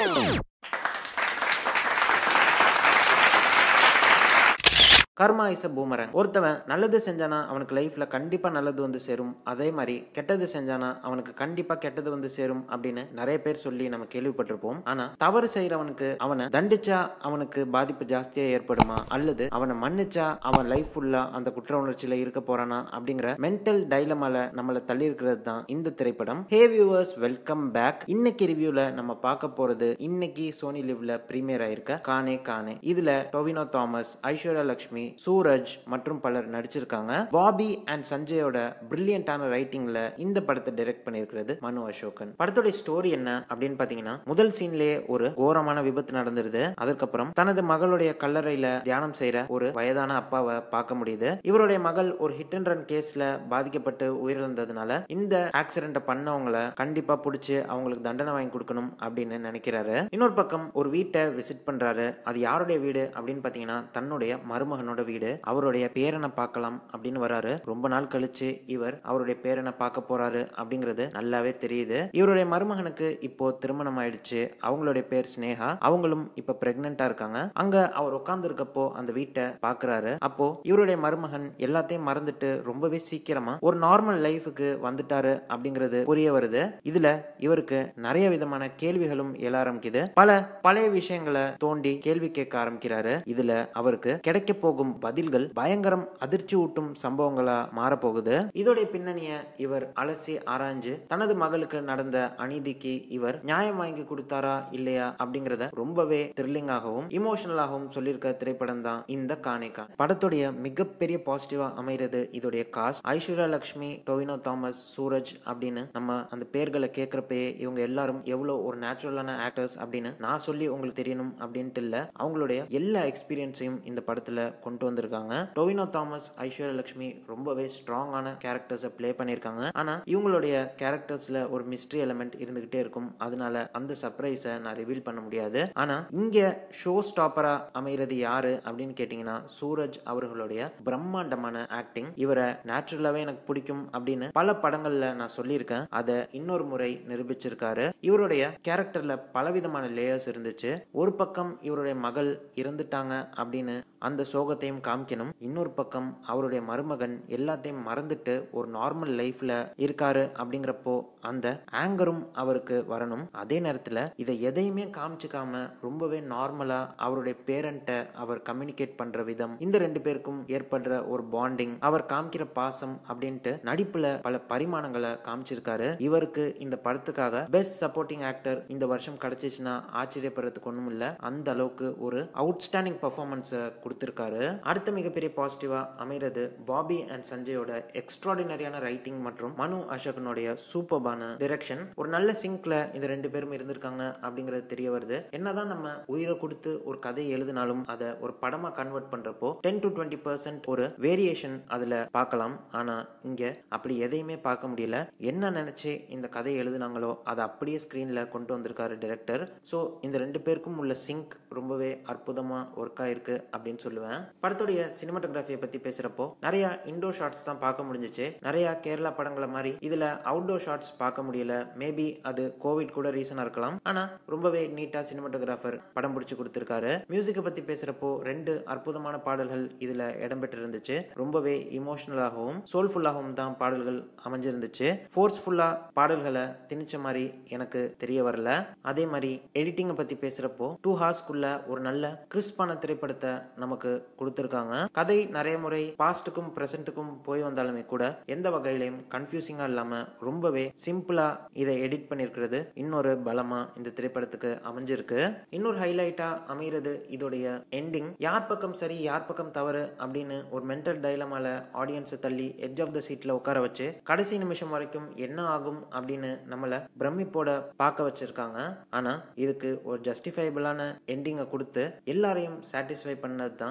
karma is a பூமரங் ஒருத்தவன் நல்லது செஞ்சானா அவனுக்கு லைஃப்ல கண்டிப்பா நல்லது வந்து சேரும் அதே மாதிரி கெட்டது செஞ்சானா அவனுக்கு கண்டிப்பா கெட்டது வந்து சேரும் அப்படின்னு நிறைய பேர் சொல்லி நம்ம கேள்விப்பட்டிருப்போம் ஆனா தவறு செய்யறவனுக்கு அவனை தண்டிச்சா அவனுக்கு பாதிப்பு ஜாஸ்தியா ஏற்படுமா அல்லது அவனை மன்னிச்சா அவன் லைஃப் ஃபுல்லா அந்த குற்ற உணர்ச்சியில இருக்க போறானா அப்படிங்கிற மென்டல் டைலமால நம்மளை தள்ளி இருக்கிறது தான் இந்த திரைப்படம் ஹே வியூவர்ஸ் வெல்கம் பேக் இன்னைக்கு ரிவ்யூல நம்ம பார்க்க போறது இன்னைக்கு சோனி லிவ்ல பிரீமியர் ஆயிருக்க கானே கானே இதுல டொவினோ தாமஸ் ஐஸ்வர்யா லட்சுமி சூரஜ் மற்றும் பலர் நடிச்சிருக்காங்க பாபி அண்ட் சஞ்சயோட பிரில்லியண்டான ரைட்டிங்ல இந்த படத்தை டைரக்ட் பண்ணியிருக்கிறது மனு அசோகன் படத்தோட ஸ்டோரி என்ன அப்படின்னு பாத்தீங்கன்னா முதல் சீன்லயே ஒரு கோரமான விபத்து நடந்துருது அதுக்கப்புறம் தனது மகளுடைய கல்லறையில தியானம் செய்யற ஒரு வயதான அப்பாவை பார்க்க முடியுது இவருடைய மகள் ஒரு ஹிட் அண்ட் ரன் கேஸ்ல பாதிக்கப்பட்டு உயிரிழந்ததுனால இந்த ஆக்சிடென்ட்டை பண்ணவங்கள கண்டிப்பா பிடிச்சி அவங்களுக்கு தண்டனை வாங்கி கொடுக்கணும் அப்படின்னு நினைக்கிறாரு இன்னொரு பக்கம் ஒரு வீட்டை விசிட் பண்றாரு அது யாருடைய வீடு அப்படின்னு பாத்தீங்கன்னா தன்னுடைய மருமகனோட வீடு அவருடைய பேரனை பார்க்கலாம் அப்படின்னு வராரு ரொம்ப நாள் கழிச்சு இவர் அவருடைய பேரனை பார்க்க போறாரு அப்படிங்கிறது நல்லாவே தெரியுது இவருடைய மருமகனுக்கு இப்போ திருமணம் ஆயிடுச்சு அவங்களுடைய பேர் ஸ்னேகா அவங்களும் இப்ப பிரெக்னெண்டா இருக்காங்க அங்க அவர் உட்கார்ந்து இருக்கப்போ அந்த வீட்டை பாக்குறாரு அப்போ இவருடைய மருமகன் எல்லாத்தையும் மறந்துட்டு ரொம்பவே சீக்கிரமா ஒரு நார்மல் லைஃபுக்கு வந்துட்டாரு அப்படிங்கிறது புரிய வருது இதுல இவருக்கு நிறைய விதமான கேள்விகளும் எழ ஆரம்பிக்குது பல பழைய விஷயங்களை தோண்டி கேள்வி கேட்க ஆரம்பிக்கிறாரு இதுல அவருக்கு கிடைக்க போகும் பதில்கள் பயங்கரம் அதிர்ச்சி ஊட்டும் சம்பவங்களா மாறப்போகுது இதோடைய பின்னணிய இவர் அலசி ஆராய்ஞ்சு தனது மகளுக்கு நடந்த அநீதிக்கு இவர் நியாயம் வாங்கி கொடுத்தாரா இல்லையா அப்படிங்கறத ரொம்பவே த்ரில்லிங்காகவும் இமோஷனலாகவும் சொல்லியிருக்க திரைப்படம் தான் இந்த காணிக்கா படத்துடைய மிகப்பெரிய பாசிட்டிவா அமைகிறது இதோடைய காஸ்ட் ஐஸ்வர்யா லட்சுமி டொவினோ தாமஸ் சூரஜ் அப்படின்னு நம்ம அந்த பேர்களை கேட்கறப்பயே இவங்க எல்லாரும் எவ்வளவு ஒரு நேச்சுரலான ஆக்டர்ஸ் அப்படின்னு நான் சொல்லி உங்களுக்கு தெரியணும் அப்படின்ட்டு இல்ல அவங்களுடைய எல்லா எக்ஸ்பீரியன்ஸையும் இந்த படத்துல கொண்டு வந்திருக்காங்க டொவினோ தாமஸ் ஐஸ்வர்யா லட்சுமி ரொம்பவே ஸ்ட்ராங்கான கேரக்டர்ஸை ப்ளே பண்ணியிருக்காங்க ஆனா இவங்களுடைய கேரக்டர்ஸ்ல ஒரு மிஸ்ட்ரி எலமெண்ட் இருந்துகிட்டே இருக்கும் அதனால அந்த சர்ப்ரைஸை நான் ரிவீல் பண்ண முடியாது ஆனா இங்க ஷோ ஸ்டாப்பரா அமைகிறது யாரு அப்படின்னு கேட்டீங்கன்னா சூரஜ் அவர்களுடைய பிரம்மாண்டமான ஆக்டிங் இவரை நேச்சுரலாவே எனக்கு பிடிக்கும் அப்படின்னு பல படங்கள்ல நான் சொல்லியிருக்கேன் அதை இன்னொரு முறை நிரூபிச்சிருக்காரு இவருடைய கேரக்டர்ல பலவிதமான லேயர்ஸ் இருந்துச்சு ஒரு பக்கம் இவருடைய மகள் இறந்துட்டாங்க அப்படின்னு அந்த சோகத்தையும் காமிக்கணும் இன்னொரு பக்கம் அவருடைய மருமகன் எல்லாத்தையும் மறந்துட்டு ஒரு நார்மல் லைஃப்ல இருக்காரு அப்படிங்கிறப்போ அந்த ஆங்கரும் அவருக்கு வரணும் அதே நேரத்துல இதை எதையுமே காமிச்சுக்காம ரொம்பவே நார்மலா அவருடைய பேரண்ட்டை அவர் கம்யூனிகேட் பண்ற விதம் இந்த ரெண்டு பேருக்கும் ஏற்படுற ஒரு பாண்டிங் அவர் காமிக்கிற பாசம் அப்படின்ட்டு நடிப்புல பல பரிமாணங்களை காமிச்சிருக்காரு இவருக்கு இந்த படத்துக்காக பெஸ்ட் சப்போர்ட்டிங் ஆக்டர் இந்த வருஷம் கிடைச்சிச்சுன்னா ஆச்சரியப்படுறதுக்கு ஒண்ணும் இல்ல அந்த அளவுக்கு ஒரு அவுட்ஸ்டாண்டிங் பர்ஃபார்மன்ஸை கொடுத்திருக்காரு அடுத்த மிகப்பெரிய பாசிட்டிவா அமைகிறது பாபி அண்ட் சஞ்சயோட எக்ஸ்ட்ராடினரியான ரைட்டிங் மற்றும் மனு அசோகனுடைய சூப்பர்பான டிரெக்ஷன் ஒரு நல்ல சிங்க்ல இந்த ரெண்டு பேரும் இருந்திருக்காங்க அப்படிங்கிறது தெரிய வருது என்னதான் நம்ம உயிரை கொடுத்து ஒரு கதை எழுதினாலும் அதை ஒரு படமா கன்வெர்ட் பண்றப்போ டென் டு டுவெண்ட்டி பர்சன்ட் ஒரு வேரியேஷன் அதுல பார்க்கலாம் ஆனா இங்க அப்படி எதையுமே பார்க்க முடியல என்ன நினைச்சு இந்த கதையை எழுதினாங்களோ அதை அப்படியே ஸ்கிரீன்ல கொண்டு வந்திருக்காரு டிரெக்டர் ஸோ இந்த ரெண்டு பேருக்கும் உள்ள சிங்க் ரொம்பவே அற்புதமா ஒர்க் ஆயிருக்கு அப்படின்னு சொல்லுவேன் படத்துடைய சினிமாட்டோகிராஃபியை பத்தி பேசுறப்போ நிறைய இண்டோர் ஷாட்ஸ் தான் பார்க்க முடிஞ்சிச்சு நிறைய கேரளா படங்களை மாதிரி இதுல அவுட்டோர் ஷாட்ஸ் பார்க்க முடியல மேபி அது கோவிட் கூட ரீசனா இருக்கலாம் ஆனா ரொம்பவே நீட்டா சினிமாட்டோகிராஃபர் படம் பிடிச்சு கொடுத்திருக்காரு மியூசிக்கை பத்தி பேசுறப்போ ரெண்டு அற்புதமான பாடல்கள் இதுல இடம்பெற்று இருந்துச்சு ரொம்பவே இமோஷனலாகவும் சோல்ஃபுல்லாகவும் தான் பாடல்கள் அமைஞ்சிருந்துச்சு ஃபோர்ஸ்ஃபுல்லா பாடல்களை திணிச்ச மாதிரி எனக்கு தெரிய வரல அதே மாதிரி எடிட்டிங்கை பத்தி பேசுறப்போ டூ ஹார்ஸ்க்குள்ள ஒரு நல்ல கிறிஸ்பான திரைப்படத்தை நமக்கு கொடுத்திருக்காங்க கதை நிறைய முறை பாஸ்ட்டுக்கும் பிரசன்ட்டுக்கும் போய் வந்தாலுமே கூட எந்த வகையிலையும் கன்ஃபியூசிங்கா இல்லாம ரொம்பவே சிம்பிளா இதை எடிட் பண்ணிருக்கிறது இன்னொரு பலமா இந்த திரைப்படத்துக்கு அமைஞ்சிருக்கு இன்னொரு ஹைலைட்டா அமைகிறது இதோடைய எண்டிங் யார் பக்கம் சரி யார் பக்கம் தவறு அப்படின்னு ஒரு மென்டல் டைலமால ஆடியன்ஸை தள்ளி எட்ஜ் ஆஃப் த சீட்ல உட்கார வச்சு கடைசி நிமிஷம் வரைக்கும் என்ன ஆகும் அப்படின்னு நம்மள பிரமிப்போட பார்க்க வச்சிருக்காங்க ஆனா இதுக்கு ஒரு ஜஸ்டிஃபைபிளான எண்டிங்கை கொடுத்து எல்லாரையும் சாட்டிஸ்ஃபை பண்ணது தான் ஒரு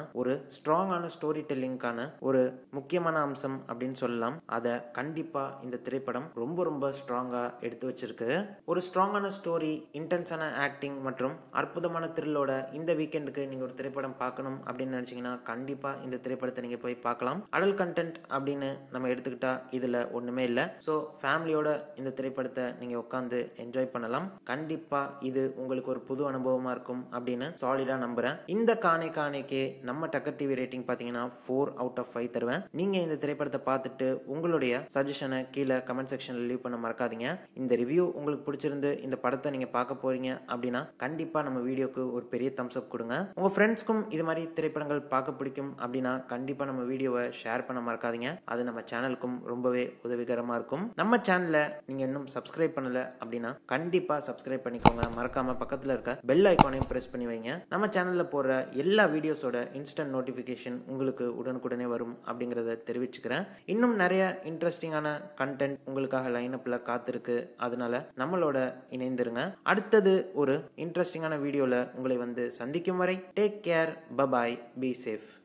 ஸ்ட்ராங்கான ஸ்டோரி டெல்லிங்கான ஒரு முக்கியமான அம்சம் அப்படின்னு சொல்லலாம் அதை கண்டிப்பா இந்த திரைப்படம் ரொம்ப ரொம்ப ஸ்ட்ராங்கா எடுத்து வச்சிருக்கு ஒரு ஸ்ட்ராங்கான ஸ்டோரி இன்டென்ஸான ஆக்டிங் மற்றும் அற்புதமான த்ரில்லோட இந்த வீக்கெண்டுக்கு நீங்க ஒரு திரைப்படம் பார்க்கணும் அப்படின்னு நினைச்சீங்கன்னா கண்டிப்பா இந்த திரைப்படத்தை நீங்க போய் பார்க்கலாம் அடல் கண்டென்ட் அப்படின்னு நம்ம எடுத்துக்கிட்டா இதுல ஒண்ணுமே இல்லை ஸோ ஃபேமிலியோட இந்த திரைப்படத்தை நீங்க உட்காந்து என்ஜாய் பண்ணலாம் கண்டிப்பா இது உங்களுக்கு ஒரு புது அனுபவமா இருக்கும் அப்படின்னு சாலிடா நம்புறேன் இந்த காணே காணைக்கு நம்ம டக்கர் டிவி ரேட்டிங் பாத்தீங்கன்னா ஃபோர் அவுட் ஆஃப் ஃபைவ் தருவேன் நீங்க இந்த திரைப்படத்தை பார்த்துட்டு உங்களுடைய சஜஷனை கீழே கமெண்ட் செக்ஷன்ல லீவ் பண்ண மறக்காதீங்க இந்த ரிவ்யூ உங்களுக்கு பிடிச்சிருந்து இந்த படத்தை நீங்க பார்க்க போறீங்க அப்படின்னா கண்டிப்பா நம்ம வீடியோக்கு ஒரு பெரிய தம்ஸ் அப் கொடுங்க உங்க ஃப்ரெண்ட்ஸ்க்கும் இது மாதிரி திரைப்படங்கள் பார்க்க பிடிக்கும் அப்படின்னா கண்டிப்பா நம்ம வீடியோவை ஷேர் பண்ண மறக்காதீங்க அது நம்ம சேனலுக்கும் ரொம்பவே உதவிகரமா இருக்கும் நம்ம சேனலை நீங்க இன்னும் சப்ஸ்கிரைப் பண்ணல அப்படின்னா கண்டிப்பா சப்ஸ்கிரைப் பண்ணிக்கோங்க மறக்காம பக்கத்துல இருக்க பெல் ஐக்கானையும் பிரஸ் பண்ணி வைங்க நம்ம சேனல்ல போடுற எல்லா வீடியோஸோட இன்ஸ்டன்ட் நோட்டிபிகேஷன் உங்களுக்கு உடனுக்குடனே வரும் அப்படிங்கறத தெரிவிச்சுக்கிறேன் இன்னும் நிறைய இன்ட்ரெஸ்டிங்கான கண்டென்ட் உங்களுக்காக லைனப்ல காத்திருக்கு அதனால நம்மளோட இணைந்திருங்க அடுத்தது ஒரு இன்ட்ரெஸ்டிங்கான வீடியோல உங்களை வந்து சந்திக்கும் வரை take care bye bye be safe